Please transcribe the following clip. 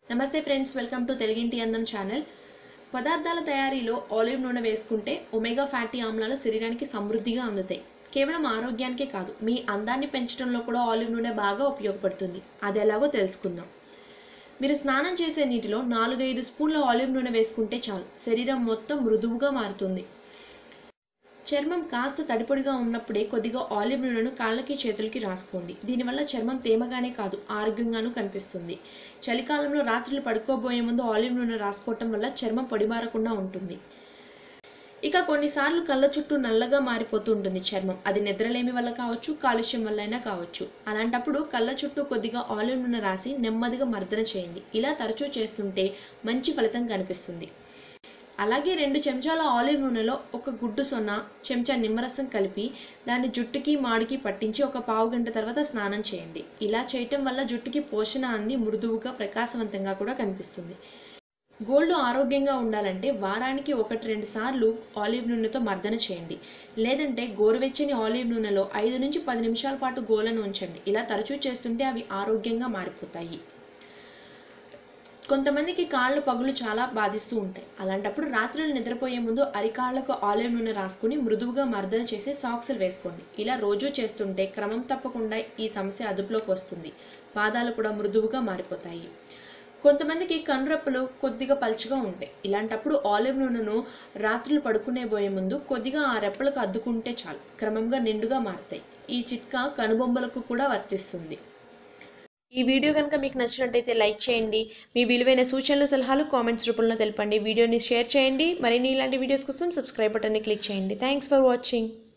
నమస్తే friends welcome to తెలుగింటి అందం ఛానల్ పదార్థాల తయారీలో ఆలివ్ నూనె వేసుకుంటే ఒమేగా ఫ్యాటీ ఆమ్లాలు శరీరానికి సమృద్ధిగా అందుతాయి కేవలం ఆరోగ్యానికే కాదు మీ అందాన్ని పెంచడంలో కూడా ఆలివ్ నూనె బాగా ఉపయోగపడుతుంది అది ఎలాగో తెలుసుకుందాం మీరు స్నానం చేసే నీటిలో నాలుగైదు స్పూన్ల ఆలివ్ నూనె వేసుకుంటే చాలు శరీరం మొత్తం మృదువుగా మారుతుంది చర్మం కాస్త తడిపొడిగా ఉన్నప్పుడే కొద్దిగా ఆలివ్ నూనెను కాళ్ళకి చేతులకి రాసుకోండి దీనివల్ల చర్మం తేమగానే కాదు ఆరోగ్యంగానూ కనిపిస్తుంది చలికాలంలో రాత్రులు పడుకోబోయే ముందు ఆలివ్ నూనె రాసుకోవటం వల్ల చర్మం పొడిమారకుండా ఉంటుంది ఇక కొన్నిసార్లు కళ్ళ చుట్టూ నల్లగా మారిపోతూ ఉంటుంది చర్మం అది నిద్రలేమి వల్ల కావచ్చు కాలుష్యం వల్ల అయినా కావచ్చు అలాంటప్పుడు కళ్ళ చుట్టూ కొద్దిగా ఆలివ్ నూనె రాసి నెమ్మదిగా మర్దన చేయండి ఇలా తరచూ చేస్తుంటే మంచి ఫలితం కనిపిస్తుంది అలాగే రెండు చెంచాల ఆలివ్ నూనెలో ఒక గుడ్డు సొన్న చెంచా నిమ్మరసం కలిపి దాన్ని జుట్టుకి మాడికి పట్టించి ఒక పావు గంట తర్వాత స్నానం చేయండి ఇలా చేయటం వల్ల జుట్టుకి పోషణ అంది మృదువుగా ప్రకాశవంతంగా కూడా కనిపిస్తుంది గోల్డ్ ఆరోగ్యంగా ఉండాలంటే వారానికి ఒకటి రెండు సార్లు ఆలివ్ నూనెతో మర్దన చేయండి లేదంటే గోరువెచ్చని ఆలివ్ నూనెలో ఐదు నుంచి పది నిమిషాల పాటు గోలను ఉంచండి ఇలా తరచూ చేస్తుంటే అవి ఆరోగ్యంగా మారిపోతాయి కొంతమందికి కాళ్ళ పగులు చాలా బాధిస్తూ ఉంటాయి అలాంటప్పుడు రాత్రులు నిద్రపోయే ముందు అరికాళ్లకు ఆలివ్ నూనె రాసుకుని మృదువుగా మర్దన చేసి సాక్సులు వేసుకోండి ఇలా రోజు చేస్తుంటే క్రమం తప్పకుండా ఈ సమస్య అదుపులోకి వస్తుంది పాదాలు కూడా మృదువుగా మారిపోతాయి కొంతమందికి కనురెప్పలు కొద్దిగా పల్చగా ఉంటాయి ఇలాంటప్పుడు ఆలివ్ నూనెను రాత్రులు పడుకునే పోయే ముందు కొద్దిగా ఆ రెప్పలకు అద్దుకుంటే చాలు క్రమంగా నిండుగా మారుతాయి ఈ చిట్కా కనుబొమ్మలకు కూడా వర్తిస్తుంది ఈ వీడియో కనుక మీకు నచ్చినట్టయితే లైక్ చేయండి మీ విలువైన సూచనలు సలహాలు కామెంట్స్ రూపంలో తెలపండి వీడియోని షేర్ చేయండి మరిన్ని ఇలాంటి వీడియోస్ కోసం సబ్స్క్రైబ్ బటన్ని క్లిక్ చేయండి థ్యాంక్స్ ఫర్ వాచింగ్